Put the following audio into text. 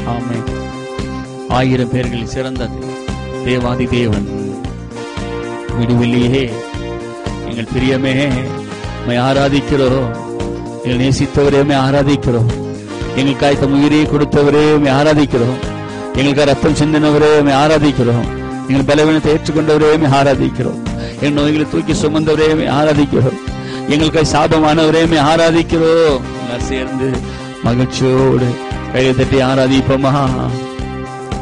ஆமென் ஆயிரம் பேர்களில் சிறந்த தேவாதி தேவன் விடுவில்லையே எங்கள் பிரியமே உம்மை ஆராதிக்கிறோம் எங்கள் நேசித்தவரே உம்மை ஆராதிக்கிறோம் எங்களுக்காய் தம் உயிரை கொடுத்தவரே உம்மை ஆராதிக்கிறோம் எங்களுக்காக ரத்தம் சிந்தினவரே உம்மை ஆராதிக்கிறோம் எங்கள் பலவீனத்தை ஏற்றுக்கொண்டவரே உம்மை ஆராதிக்கிறோம் எங்கள் நோய்களை தூக்கி சுமந்தவரே உம்மை ஆராதிக்கிறோம் எங்களுக்காய் சாபமானவரே உம்மை ஆராதிக்கிறோம் எல்லாம் சேர்ந்து மகிழ்ச்சியோடு கையை தட்டி ஆராதிப்போமா